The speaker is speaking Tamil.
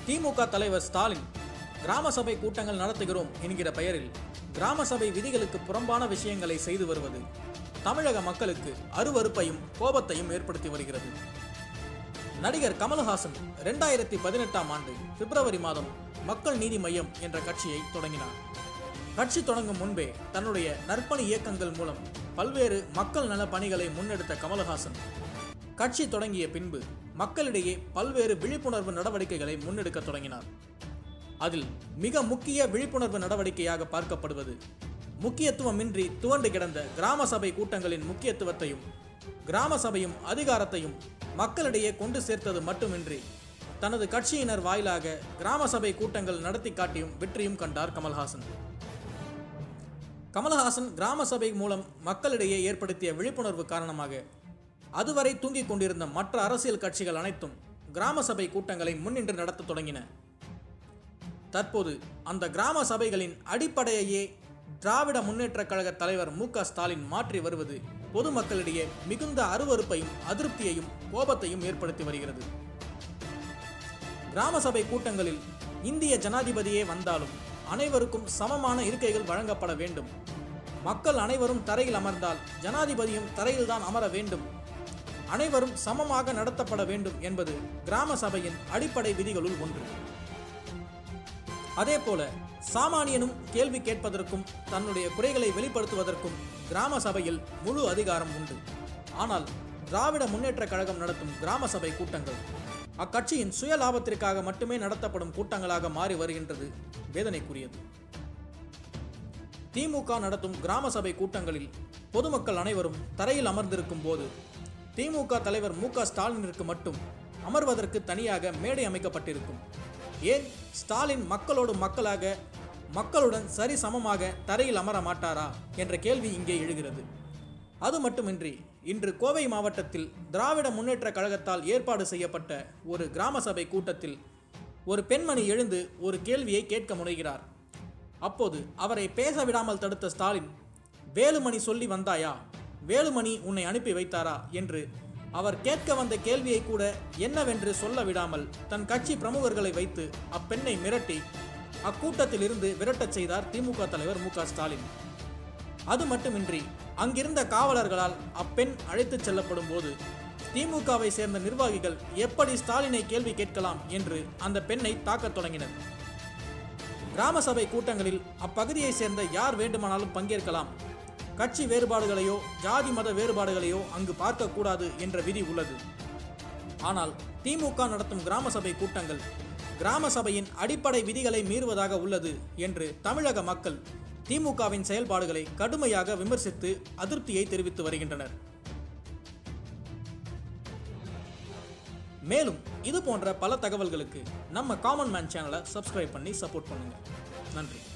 திமுக தலைவர் ஸ்டாலின் கிராம சபை கூட்டங்கள் நடத்துகிறோம் என்கிற பெயரில் கிராம சபை விதிகளுக்கு புறம்பான விஷயங்களை செய்து வருவது தமிழக மக்களுக்கு அருவருப்பையும் கோபத்தையும் ஏற்படுத்தி வருகிறது நடிகர் கமல்ஹாசன் இரண்டாயிரத்தி பதினெட்டாம் ஆண்டு பிப்ரவரி மாதம் மக்கள் நீதி மையம் என்ற கட்சியை தொடங்கினார் கட்சி தொடங்கும் முன்பே தன்னுடைய நற்பணி இயக்கங்கள் மூலம் பல்வேறு மக்கள் நல பணிகளை முன்னெடுத்த கமல்ஹாசன் கட்சி தொடங்கிய பின்பு மக்களிடையே பல்வேறு விழிப்புணர்வு நடவடிக்கைகளை முன்னெடுக்க தொடங்கினார் அதில் மிக முக்கிய விழிப்புணர்வு நடவடிக்கையாக பார்க்கப்படுவது முக்கியத்துவமின்றி துவண்டு கிடந்த கிராம சபை கூட்டங்களின் முக்கியத்துவத்தையும் கிராம சபையும் அதிகாரத்தையும் மக்களிடையே கொண்டு சேர்த்தது மட்டுமின்றி தனது கட்சியினர் வாயிலாக கிராம சபை கூட்டங்கள் நடத்தி காட்டியும் வெற்றியும் கண்டார் கமல்ஹாசன் கமல்ஹாசன் கிராம சபை மூலம் மக்களிடையே ஏற்படுத்திய விழிப்புணர்வு காரணமாக அதுவரை தூங்கிக் கொண்டிருந்த மற்ற அரசியல் கட்சிகள் அனைத்தும் கிராம சபை கூட்டங்களை முன்னின்று நடத்த தொடங்கின தற்போது அந்த கிராம சபைகளின் அடிப்படையையே திராவிட முன்னேற்றக் கழக தலைவர் மு க ஸ்டாலின் மாற்றி வருவது பொதுமக்களிடையே மிகுந்த அருவருப்பையும் அதிருப்தியையும் கோபத்தையும் ஏற்படுத்தி வருகிறது கிராம சபை கூட்டங்களில் இந்திய ஜனாதிபதியே வந்தாலும் அனைவருக்கும் சமமான இருக்கைகள் வழங்கப்பட வேண்டும் மக்கள் அனைவரும் தரையில் அமர்ந்தால் ஜனாதிபதியும் தரையில்தான் அமர வேண்டும் அனைவரும் சமமாக நடத்தப்பட வேண்டும் என்பது கிராம சபையின் அடிப்படை விதிகளுள் ஒன்று அதேபோல சாமானியனும் கேள்வி கேட்பதற்கும் தன்னுடைய குறைகளை வெளிப்படுத்துவதற்கும் கிராம சபையில் முழு அதிகாரம் உண்டு ஆனால் திராவிட முன்னேற்றக் கழகம் நடத்தும் கிராம சபை கூட்டங்கள் அக்கட்சியின் சுய லாபத்திற்காக மட்டுமே நடத்தப்படும் கூட்டங்களாக மாறி வருகின்றது வேதனைக்குரியது திமுக நடத்தும் கிராம சபை கூட்டங்களில் பொதுமக்கள் அனைவரும் தரையில் அமர்ந்திருக்கும் போது திமுக தலைவர் மு க ஸ்டாலினிற்கு மட்டும் அமர்வதற்கு தனியாக மேடை அமைக்கப்பட்டிருக்கும் ஏன் ஸ்டாலின் மக்களோடு மக்களாக மக்களுடன் சரி சமமாக தரையில் அமர மாட்டாரா என்ற கேள்வி இங்கே எழுகிறது அது மட்டுமின்றி இன்று கோவை மாவட்டத்தில் திராவிட முன்னேற்ற கழகத்தால் ஏற்பாடு செய்யப்பட்ட ஒரு கிராம சபை கூட்டத்தில் ஒரு பெண்மணி எழுந்து ஒரு கேள்வியை கேட்க முனைகிறார் அப்போது அவரை பேச விடாமல் தடுத்த ஸ்டாலின் வேலுமணி சொல்லி வந்தாயா வேலுமணி உன்னை அனுப்பி வைத்தாரா என்று அவர் கேட்க வந்த கேள்வியை கூட என்னவென்று சொல்ல விடாமல் தன் கட்சி பிரமுகர்களை வைத்து அப்பெண்ணை மிரட்டி அக்கூட்டத்தில் இருந்து விரட்டச் செய்தார் திமுக தலைவர் மு க ஸ்டாலின் அது மட்டுமின்றி அங்கிருந்த காவலர்களால் அப்பெண் அழைத்துச் செல்லப்படும் போது திமுகவை சேர்ந்த நிர்வாகிகள் எப்படி ஸ்டாலினை கேள்வி கேட்கலாம் என்று அந்த பெண்ணை தாக்கத் தொடங்கினர் கிராம சபை கூட்டங்களில் அப்பகுதியை சேர்ந்த யார் வேண்டுமானாலும் பங்கேற்கலாம் கட்சி வேறுபாடுகளையோ ஜாதி மத வேறுபாடுகளையோ அங்கு பார்க்கக்கூடாது என்ற விதி உள்ளது ஆனால் திமுக நடத்தும் கிராம சபை கூட்டங்கள் கிராம சபையின் அடிப்படை விதிகளை மீறுவதாக உள்ளது என்று தமிழக மக்கள் திமுகவின் செயல்பாடுகளை கடுமையாக விமர்சித்து அதிருப்தியை தெரிவித்து வருகின்றனர் மேலும் இது போன்ற பல தகவல்களுக்கு நம்ம காமன் மேன் சேனலை சப்ஸ்கிரைப் பண்ணி சப்போர்ட் பண்ணுங்க நன்றி